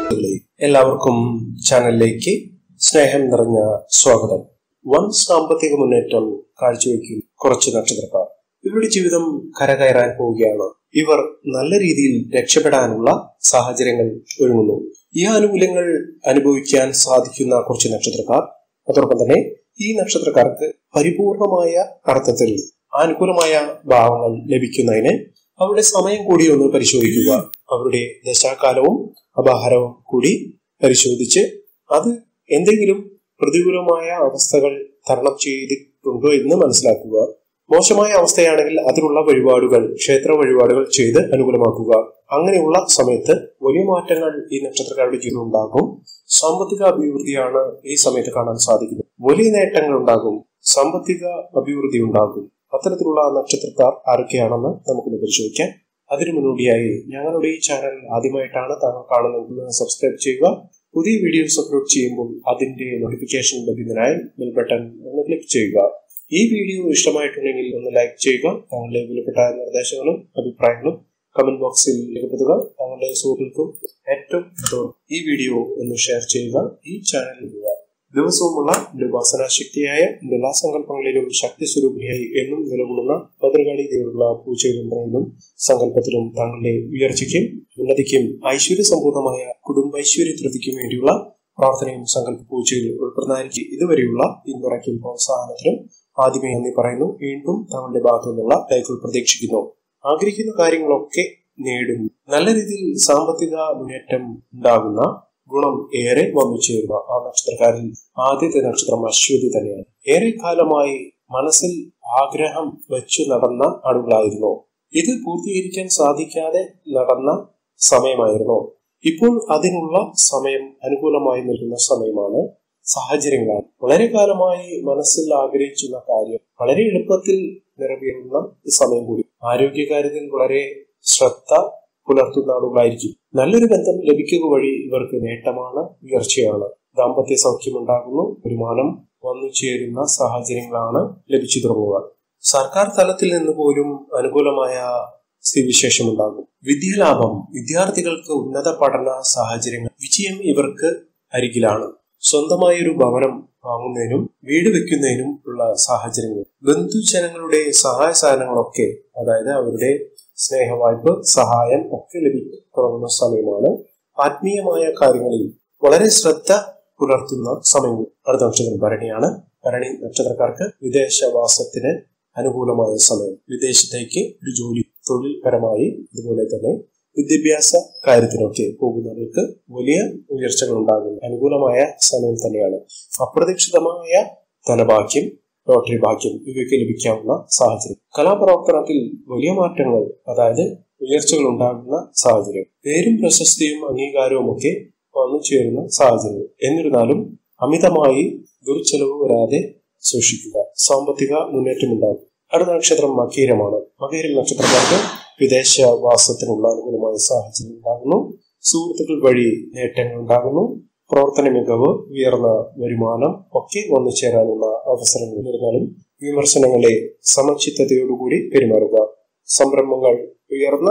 എല്ലാവർക്കും ചാനലിലേക്ക് സ്നേഹം നിറഞ്ഞ സ്വാഗതം വൻ സാമ്പത്തിക മുന്നേറ്റം കാഴ്ചവെക്കും കുറച്ച് നക്ഷത്രക്കാർ ഇവരുടെ ജീവിതം കരകയറാൻ പോവുകയാണ് ഇവർ നല്ല രീതിയിൽ രക്ഷപ്പെടാനുള്ള സാഹചര്യങ്ങൾ ഒരുങ്ങുന്നു ഈ ആനുകൂല്യങ്ങൾ അനുഭവിക്കാൻ സാധിക്കുന്ന കുറച്ച് നക്ഷത്രക്കാർ അതോടൊപ്പം തന്നെ ഈ നക്ഷത്രക്കാർക്ക് പരിപൂർണമായ അർത്ഥത്തിൽ അനുകൂലമായ ഭാവങ്ങൾ ലഭിക്കുന്നതിന് അവരുടെ സമയം കൂടി ഒന്ന് പരിശോധിക്കുക അവരുടെ ദശാകാലവും അപഹാരവും കൂടി പരിശോധിച്ച് അത് എന്തെങ്കിലും പ്രതികൂലമായ അവസ്ഥകൾ തരണം ചെയ്തിട്ടുണ്ടോ എന്ന് മനസ്സിലാക്കുക മോശമായ അവസ്ഥയാണെങ്കിൽ അതിനുള്ള വഴിപാടുകൾ ക്ഷേത്ര വഴിപാടുകൾ ചെയ്ത് അനുകൂലമാക്കുക അങ്ങനെയുള്ള സമയത്ത് വലിയ മാറ്റങ്ങൾ ഈ നക്ഷത്രക്കാരുടെ ജീവിതം ഉണ്ടാകും സാമ്പത്തിക അഭിവൃദ്ധിയാണ് ഈ സമയത്ത് കാണാൻ സാധിക്കുന്നത് വലിയ നേട്ടങ്ങൾ ഉണ്ടാകും സാമ്പത്തിക അഭിവൃദ്ധി ഉണ്ടാകും അത്തരത്തിലുള്ള നക്ഷത്രക്കാർ ആരൊക്കെയാണെന്ന് നമുക്കൊന്ന് പരിശോധിക്കാം അതിനു മുന്നോടിയായി ഞങ്ങളുടെ ഈ ചാനൽ ആദ്യമായിട്ടാണ് താങ്കൾ കാണുന്നതെന്ന് സബ്സ്ക്രൈബ് ചെയ്യുക പുതിയ വീഡിയോസ് അപ്ലോഡ് ചെയ്യുമ്പോൾ അതിന്റെ നോട്ടിഫിക്കേഷൻ ലഭിക്കുന്നതിനായി ബെൽ ബട്ടൺ ഒന്ന് ക്ലിക്ക് ചെയ്യുക ഈ വീഡിയോ ഇഷ്ടമായിട്ടുണ്ടെങ്കിൽ ഒന്ന് ലൈക്ക് ചെയ്യുക താങ്കളുടെ വിലപ്പെട്ട നിർദ്ദേശങ്ങളും അഭിപ്രായങ്ങളും കമന്റ് ബോക്സിൽ രേഖപ്പെടുത്തുക താങ്കളുടെ സുഹൃത്തുക്കൾക്കും ഏറ്റവും പ്രധാനം ഈ വീഡിയോ ഒന്ന് ഷെയർ ചെയ്യുക ഈ ചാനൽ ഇടുക ദിവസവുമുള്ള ഉപാസന ശക്തിയായ എല്ലാ സങ്കല്പങ്ങളിലും ശക്തി സ്വരൂപിയായി എന്നും നിലകൊള്ളുന്ന ഭദ്രകാളി ദേവിയുള്ള പൂജയിലും സങ്കല്പത്തിലും താങ്കളുടെ ഉയർച്ചയ്ക്കും ഉന്നതിക്കും ഐശ്വര്യ സമ്പൂർണമായ കുടുംബൈശ്വര്യ തൃപ്തിക്കും വേണ്ടിയുള്ള പ്രാർത്ഥനയും സങ്കല്പ പൂജയിൽ ഉൾപ്പെടുന്നതായിരിക്കും ഇതുവരെയുള്ള പിന്തുണയ്ക്കും പ്രോത്സാഹനത്തിനും ആദ്യമേ നന്ദി പറയുന്നു വീണ്ടും താങ്കളുടെ ഭാഗത്തു നിന്നുള്ള ലൈക്കുകൾ പ്രതീക്ഷിക്കുന്നു ആഗ്രഹിക്കുന്ന കാര്യങ്ങളൊക്കെ നേടും നല്ല രീതിയിൽ സാമ്പത്തിക മുന്നേറ്റം ഉണ്ടാകുന്ന ഗുണം ഏറെ വന്നു ചേരുക ആ നക്ഷത്രക്കാരിൽ ആദ്യത്തെ നക്ഷത്രം അശ്വതി തന്നെയാണ് ഏറെ കാലമായി മനസ്സിൽ ആഗ്രഹം വെച്ചു നടന്ന ആളുകളായിരുന്നു ഇത് പൂർത്തീകരിക്കാൻ സാധിക്കാതെ നടന്ന സമയമായിരുന്നു ഇപ്പോൾ അതിനുള്ള സമയം അനുകൂലമായി നിൽക്കുന്ന സമയമാണ് സാഹചര്യങ്ങളാണ് വളരെ കാലമായി മനസ്സിൽ ആഗ്രഹിച്ചുള്ള കാര്യം വളരെ എളുപ്പത്തിൽ നിറവേറുന്ന സമയം കൂടി ആരോഗ്യകാര്യത്തിൽ വളരെ ശ്രദ്ധ പുലർത്തുന്ന ആളുകളായിരിക്കും നല്ലൊരു ബന്ധം ലഭിക്കുക വഴി ഇവർക്ക് നേട്ടമാണ് ഉയർച്ചയാണ് ദാമ്പത്യ സൗഖ്യമുണ്ടാകുന്നു വരുമാനം വന്നു ചേരുന്ന സാഹചര്യങ്ങളാണ് ലഭിച്ചു തുടങ്ങുക സർക്കാർ തലത്തിൽ നിന്ന് പോലും അനുകൂലമായ സ്ഥിതിവിശേഷം ഉണ്ടാകും വിദ്യാലാഭം വിദ്യാർത്ഥികൾക്ക് ഉന്നത പഠന സാഹചര്യങ്ങൾ വിജയം ഇവർക്ക് അരികിലാണ് സ്വന്തമായ ഒരു ഭവനം വാങ്ങുന്നതിനും വീട് വെക്കുന്നതിനും ഉള്ള സാഹചര്യങ്ങൾ ബന്ധുജനങ്ങളുടെ സഹായ സാധനങ്ങളൊക്കെ അതായത് അവരുടെ സ്നേഹവായ്പ സഹായം ഒക്കെ ലഭിക്കും തുടങ്ങുന്ന സമയമാണ് ആത്മീയമായ കാര്യങ്ങളിൽ വളരെ ശ്രദ്ധ പുലർത്തുന്ന സമയം അടുത്ത നക്ഷത്രം ഭരണിയാണ് ഭരണി നക്ഷത്രക്കാർക്ക് വിദേശവാസത്തിന് അനുകൂലമായ സമയം വിദേശത്തേക്ക് ഒരു ജോലി തൊഴിൽപരമായി അതുപോലെ തന്നെ വിദ്യാഭ്യാസ കാര്യത്തിനൊക്കെ പോകുന്നവർക്ക് വലിയ ഉയർച്ചകൾ ഉണ്ടാകുന്നു അനുകൂലമായ സമയം തന്നെയാണ് അപ്രതീക്ഷിതമായ ധനഭാഗ്യം ലോട്ടറി ഭാഗ്യം ഇവയ്ക്ക് ലഭിക്കാവുന്ന സാഹചര്യം കലാപ്രവർത്തനത്തിൽ വലിയ മാറ്റങ്ങൾ അതായത് ഉയർച്ചകൾ ഉണ്ടാകുന്ന സാഹചര്യം പേരും പ്രശസ്തിയും അംഗീകാരവും ഒക്കെ വന്നു ചേരുന്ന സാഹചര്യം എന്നിരുന്നാലും അമിതമായി ദുർച്ചെലവ് വരാതെ സൂക്ഷിക്കുക സാമ്പത്തിക മുന്നേറ്റം ഉണ്ടാകും അടുത്ത നക്ഷത്രം മകീരമാണ് മകീരം നക്ഷത്രക്കാർക്ക് വിദേശവാസത്തിനുള്ള അനുകൂലമായ സാഹചര്യം ഉണ്ടാകുന്നു സുഹൃത്തുക്കൾ വഴി നേട്ടങ്ങൾ ഉണ്ടാകുന്നു പ്രവർത്തന മികവ് ഉയർന്ന വരുമാനം ഒക്കെ വന്നു ചേരാനുള്ള അവസരങ്ങൾ എന്നിരുന്നാലും വിമർശനങ്ങളെ സമചിത്തതയോടുകൂടി പെരുമാറുക സംരംഭങ്ങൾ ഉയർന്ന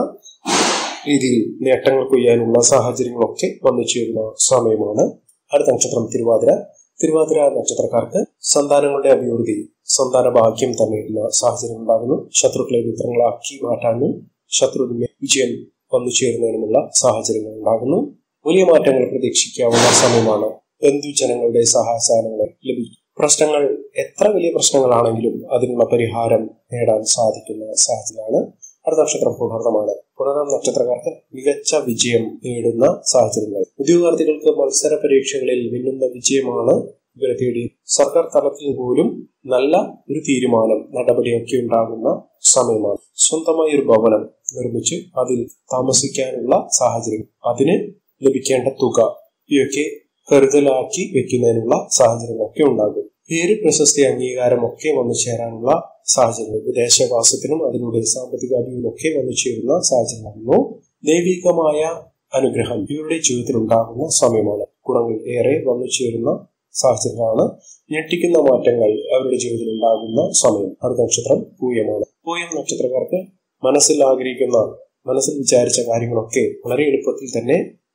രീതിയിൽ നേട്ടങ്ങൾ കൊയ്യാനുള്ള സാഹചര്യങ്ങളൊക്കെ വന്നു ചേരുന്ന സമയമാണ് അടുത്ത നക്ഷത്രം തിരുവാതിര തിരുവാതിര നക്ഷത്രക്കാർക്ക് സന്താനങ്ങളുടെ അഭിവൃദ്ധി സന്താന ഭാഗ്യം തന്നെയുള്ള സാഹചര്യം ഉണ്ടാകുന്നു ശത്രുക്കളെ മിത്രങ്ങളാക്കി മാറ്റാനും ശത്രുവിന്റെ വിജയം വന്നു ചേരുന്നതിനുമുള്ള സാഹചര്യങ്ങൾ ഉണ്ടാകുന്നു വലിയ മാറ്റങ്ങൾ പ്രതീക്ഷിക്കാവുന്ന സമയമാണ് ബന്ധുജനങ്ങളുടെ സഹായസാധനങ്ങൾ ലഭിക്കും പ്രശ്നങ്ങൾ എത്ര വലിയ പ്രശ്നങ്ങളാണെങ്കിലും അതിനുള്ള പരിഹാരം നേടാൻ സാധിക്കുന്ന സാഹചര്യമാണ് അടുത്ത നക്ഷത്രം പുണർന്നമാണ് പുണർന്നം നക്ഷത്രക്കാർക്ക് മികച്ച വിജയം നേടുന്ന സാഹചര്യങ്ങൾ ഉദ്യോഗാർത്ഥികൾക്ക് മത്സര പരീക്ഷകളിൽ മിന്നുന്ന വിജയമാണ് ഇവരെ തേടി സർക്കാർ തലത്തിൽ പോലും നല്ല ഒരു തീരുമാനം നടപടിയൊക്കെ ഉണ്ടാകുന്ന സമയമാണ് സ്വന്തമായി ഒരു ഭവനം നിർമ്മിച്ച് അതിൽ താമസിക്കാനുള്ള സാഹചര്യം അതിന് ലഭിക്കേണ്ട തുക ഇവയൊക്കെ കരുതലാക്കി വെക്കുന്നതിനുള്ള സാഹചര്യമൊക്കെ ഉണ്ടാകും പേര് പ്രശസ്തി അംഗീകാരമൊക്കെ വന്നു ചേരാനുള്ള സാഹചര്യങ്ങൾ വിദേശവാസത്തിനും അതിലൂടെ സാമ്പത്തിക അഭിവൃദ്ധിയൊക്കെ വന്നു ചേരുന്ന സാഹചര്യമാകുന്നു ദൈവികമായ അനുഗ്രഹം ഇവരുടെ ജീവിതത്തിൽ ഉണ്ടാകുന്ന സമയമാണ് ഗുണങ്ങൾ ഏറെ വന്നു ചേരുന്ന സാഹചര്യങ്ങളാണ് ഞെട്ടിക്കുന്ന മാറ്റങ്ങൾ അവരുടെ ജീവിതത്തിൽ ഉണ്ടാകുന്ന സമയം അടുത്ത നക്ഷത്രം പൂയമാണ് പൂയം നക്ഷത്രക്കാർക്ക് മനസ്സിൽ ആഗ്രഹിക്കുന്ന മനസ്സിൽ വിചാരിച്ച കാര്യങ്ങളൊക്കെ വളരെ എളുപ്പത്തിൽ തന്നെ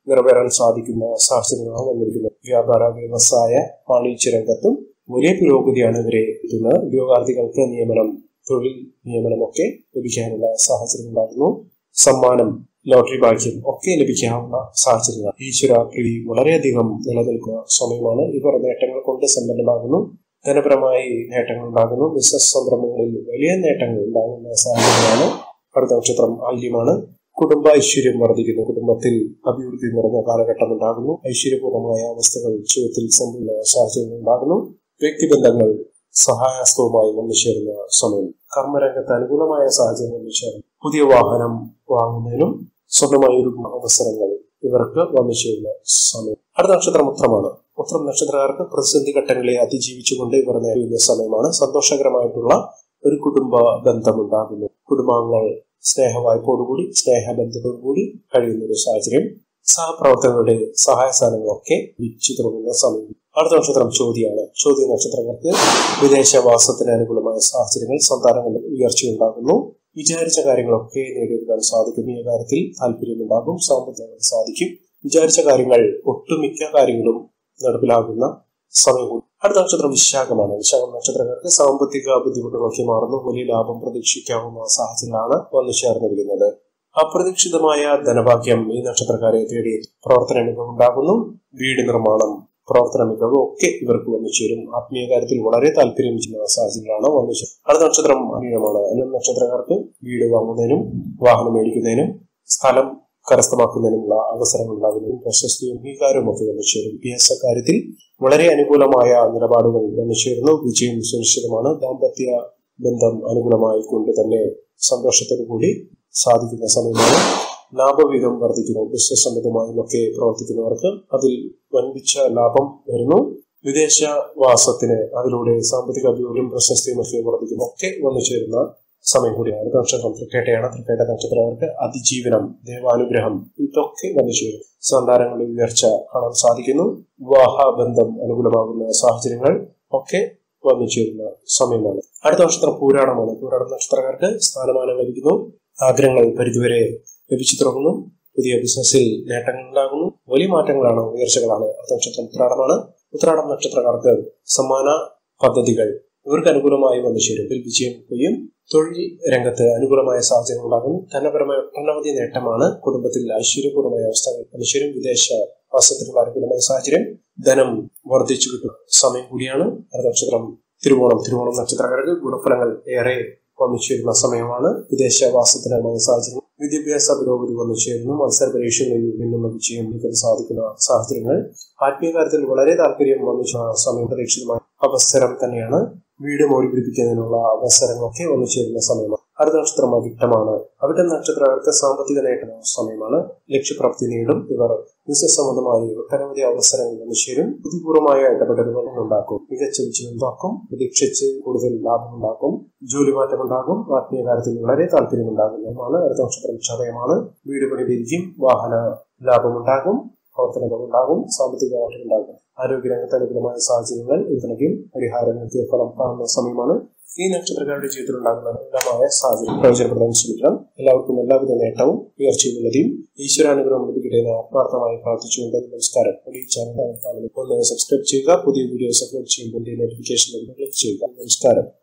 നിറവേറാൻ സാധിക്കുന്ന സാഹചര്യങ്ങളാണ് വന്നിരിക്കുന്നത് വ്യാപാര വ്യവസായ വാണിജ്യ രംഗത്തും വലിയ പുരോഗതിയാണ് ഇവരെ എത്തുന്നത് ഉദ്യോഗാർത്ഥികൾക്ക് നിയമനം തൊഴിൽ നിയമനമൊക്കെ ലഭിക്കാനുള്ള സാഹചര്യം ഉണ്ടാകുന്നു സമ്മാനം ലോട്ടറി ഭാഗ്യം ഒക്കെ ലഭിക്കാവുന്ന സാഹചര്യങ്ങൾ ഈശ്വര പ്രീതി വളരെയധികം നിലനിൽക്കുന്ന സമയമാണ് ഇവർ നേട്ടങ്ങൾ കൊണ്ട് സമ്പന്നമാകുന്നു ധനപരമായി നേട്ടങ്ങൾ ഉണ്ടാകുന്നു ബിസിനസ് സംരംഭങ്ങളിൽ വലിയ നേട്ടങ്ങൾ ഉണ്ടാകുന്ന സാഹചര്യമാണ് അടുത്ത നക്ഷത്രം ആല്യമാണ് കുടുംബ ഐശ്വര്യം വർദ്ധിക്കുന്നു കുടുംബത്തിൽ അഭിവൃദ്ധി നിറഞ്ഞ കാലഘട്ടം ഉണ്ടാകുന്നു ഐശ്വര്യപൂർണമായ അവസ്ഥകൾ ജീവിതത്തിൽ സംഭവിക്കുന്ന സാഹചര്യങ്ങൾ ഉണ്ടാകുന്നു വ്യക്തിബന്ധങ്ങൾ സഹായസ്തവുമായി ഒന്നുചേരുന്ന സമയം കർമ്മരംഗത്ത് അനുകൂലമായ സാഹചര്യം ഒന്നുചേർന്നു പുതിയ വാഹനം വാങ്ങുന്നതിനും സ്വന്തമായി ഒരു അവസരങ്ങൾ ഇവർക്ക് വന്നു ചേരുന്ന സമയം അടുത്ത നക്ഷത്രം ഉത്രമാണ് ഉത്രം നക്ഷത്രക്കാർക്ക് പ്രതിസന്ധി ഘട്ടങ്ങളെ അതിജീവിച്ചുകൊണ്ട് ഇവർ നേരിടുന്ന സമയമാണ് സന്തോഷകരമായിട്ടുള്ള ഒരു കുടുംബ ബന്ധം ഉണ്ടാകുന്നു കുടുംബാംഗങ്ങൾ സ്നേഹവായ്പോടുകൂടി സ്നേഹബന്ധത്തോടുകൂടി കഴിയുന്ന ഒരു സാഹചര്യം സഹപ്രവർത്തകരുടെ സഹായ സാധനങ്ങളൊക്കെ വിച്ചു തുടങ്ങുന്ന സമയം അടുത്ത നക്ഷത്രം ചോദ്യമാണ് ചോദ്യ നക്ഷത്രങ്ങൾക്ക് വിദേശവാസത്തിന് അനുകൂലമായ സാഹചര്യങ്ങൾ സന്താനങ്ങളുടെ ഉയർച്ചയുണ്ടാകുന്നു വിചാരിച്ച കാര്യങ്ങളൊക്കെ നേടിയെടുക്കാൻ സാധിക്കും ഈ കാര്യത്തിൽ താല്പര്യമുണ്ടാകും സാമ്പത്തികമായി സാധിക്കും വിചാരിച്ച കാര്യങ്ങൾ ഒട്ടുമിക്ക കാര്യങ്ങളും നടപ്പിലാകുന്ന സമയം കൂടി അടുത്ത നക്ഷത്രം വിശാഖമാണ് വിശാഖം നക്ഷത്രക്കാർക്ക് സാമ്പത്തിക ബുദ്ധിമുട്ടുകളൊക്കെ മാറുന്നു വലിയ ലാഭം പ്രതീക്ഷിക്കാവുന്ന സാഹചര്യങ്ങളാണ് വന്നു ചേർന്നിരിക്കുന്നത് അപ്രതീക്ഷിതമായ ധനഭാഗ്യം ഈ നക്ഷത്രക്കാരെ തേടി പ്രവർത്തന മികവ് ഉണ്ടാകുന്നു വീട് നിർമ്മാണം പ്രവർത്തന മികവ് ഒക്കെ ഇവർക്ക് വന്നു ചേരും ആത്മീയ കാര്യത്തിൽ വളരെ താല്പര്യം ചെയ്യുന്ന സാഹചര്യങ്ങളാണ് വന്നു ചേരും അടുത്ത നക്ഷത്രം അനിയമാണ് അനിയ നക്ഷത്രക്കാർക്ക് വീട് വാങ്ങുന്നതിനും വാഹനം മേടിക്കുന്നതിനും സ്ഥലം കരസ്ഥമാക്കുന്നതിനുമുള്ള അവസരങ്ങൾ ഉണ്ടാകുന്നതിനും പ്രശസ്തിയും അംഗീകാരവും ഒക്കെ വന്നു ചേരും വിദ്യാഭ്യാസ കാര്യത്തിൽ വളരെ അനുകൂലമായ നിലപാടുകൾ വന്നു ചേരുന്നു വിജയം സുനിശ്ചിതമാണ് ദാമ്പത്യ ബന്ധം അനുകൂലമായി കൊണ്ട് തന്നെ സന്തോഷത്തോടു കൂടി സാധിക്കുന്ന സമയമാണ് ലാഭവിധം വർദ്ധിക്കുന്നു ബിസിനസ് സംബന്ധമായും ഒക്കെ പ്രവർത്തിക്കുന്നവർക്ക് അതിൽ വൻപിച്ച ലാഭം വരുന്നു വിദേശവാസത്തിന് അതിലൂടെ സാമ്പത്തിക അഭിവൃദ്ധിയും പ്രശസ്തിയും ഒക്കെ വർദ്ധിക്കുന്നു ഒക്കെ വന്നു ചേരുന്ന സമയം കൂടിയാണ് അടുത്ത നക്ഷത്രം തൃക്കേട്ടയാണ് തൃക്കേട്ട നക്ഷത്രക്കാർക്ക് അതിജീവനം ദേവാനുഗ്രഹം ഇതൊക്കെ വന്നു ചേരും സന്താനങ്ങളുടെ ഉയർച്ച കാണാൻ സാധിക്കുന്നു വിവാഹ ബന്ധം അനുകൂലമാകുന്ന സാഹചര്യങ്ങൾ ഒക്കെ വന്നു ചേരുന്ന സമയമാണ് അടുത്ത നക്ഷത്രം പൂരാടമാണ് പൂരാട നക്ഷത്രക്കാർക്ക് സ്ഥാനമാനം ലഭിക്കുന്നു ആഗ്രഹങ്ങൾ പരിധിവരെ ലഭിച്ചു തുടങ്ങുന്നു പുതിയ ബിസിനസ്സിൽ നേട്ടങ്ങൾ ഉണ്ടാകുന്നു വലിയ മാറ്റങ്ങളാണ് ഉയർച്ചകളാണ് അടുത്ത നക്ഷത്രം ഉത്രാടമാണ് ഉത്രാടം നക്ഷത്രക്കാർക്ക് സമ്മാന പദ്ധതികൾ ഇവർക്ക് അനുകൂലമായി വന്നു ചേരും ഇതിൽ വിജയം കൊയ്യും തൊഴിൽ രംഗത്ത് അനുകൂലമായ സാഹചര്യം ഉണ്ടാകുന്നു ധനപരമായ ഒട്ടനവധി നേട്ടമാണ് കുടുംബത്തിൽ ഐശ്വര്യപൂർണമായ അവസ്ഥകൾ മനുഷ്യരും വിദേശ വാസത്തിനുള്ള അനുകൂലമായ സാഹചര്യം ധനം വർദ്ധിച്ചു കിട്ടും സമയം കൂടിയാണ് അടുത്ത നക്ഷത്രം തിരുവോണം തിരുവോണം നക്ഷത്രക്കാർക്ക് ഗുണഫലങ്ങൾ ഏറെ വന്നു ചേരുന്ന സമയമാണ് വിദേശവാസത്തിനുള്ള സാഹചര്യം വിദ്യാഭ്യാസ പുരോഗതി വന്നു ചേരുന്നു മത്സര പരീക്ഷകളിൽ നിന്നുള്ള വിജയം ലഭിക്കാൻ സാധിക്കുന്ന സാഹചര്യങ്ങൾ ആത്മീയ കാര്യത്തിൽ വളരെ താല്പര്യം വന്നു ചേരുന്ന സമയം പ്രതീക്ഷിതമായ അവസരം തന്നെയാണ് വീട് മോടി പിടിപ്പിക്കുന്നതിനുള്ള അവസരങ്ങളൊക്കെ വന്നു ചേരുന്ന സമയമാണ് അടുത്ത നക്ഷത്രം അവിട്ടമാണ് അവിട്ട നക്ഷത്രക്കാർക്ക് സാമ്പത്തിക നേട്ടം സമയമാണ് ലക്ഷ്യപ്രാപ്തി നേടും ഇവർ ബിസിനസ് സംബന്ധമായി ഒട്ടനവധി അവസരങ്ങൾ വന്നു ചേരും ബുദ്ധിപൂർവമായ ഇടപെടലുകൾ ഉണ്ടാക്കും മികച്ച വിജയം ഉണ്ടാക്കും പ്രതീക്ഷിച്ച് കൂടുതൽ ലാഭം ഉണ്ടാക്കും ജോലി മാറ്റം ഉണ്ടാകും ആത്മീയ കാര്യത്തിൽ വളരെ താല്പര്യമുണ്ടാകുന്നതുമാണ് അടുത്ത നക്ഷത്രം ചതയമാണ് വീട് പണിതിരിക്കും വാഹന ലാഭമുണ്ടാകും പ്രവർത്തനങ്ങളുണ്ടാകും സാമ്പത്തിക ഉണ്ടാകും ആരോഗ്യരംഗത്ത് അനുകൂലമായ സാഹചര്യങ്ങൾ ഇതിനകം പരിഹാരങ്ങൾക്ക് ഫലം കാണുന്ന സമയമാണ് ഈ നക്ഷത്രക്കാരുടെ ജീവിതത്തിൽ ഉണ്ടാകുന്ന അനുകൂലമായ സാഹചര്യം പ്രയോജനപ്പെടുത്താൻ ശ്രമിക്കണം എല്ലാവർക്കും എല്ലാവിധ നേട്ടവും ഉയർച്ചയും ഉള്ളതും ഈശ്വരാനുഗ്രഹം ലഭിക്കട്ടെ എന്ന് ആത്മാർത്ഥമായി പ്രാർത്ഥിച്ചുകൊണ്ട് നമസ്കാരം ഈ ചാനൽ ഒന്ന് സബ്സ്ക്രൈബ് ചെയ്യുക പുതിയ വീഡിയോസ് അപ്ലോഡ് ചെയ്യുമ്പോൾ നോട്ടിഫിക്കേഷൻ ക്ലിക്ക് ചെയ്യുക നമസ്കാരം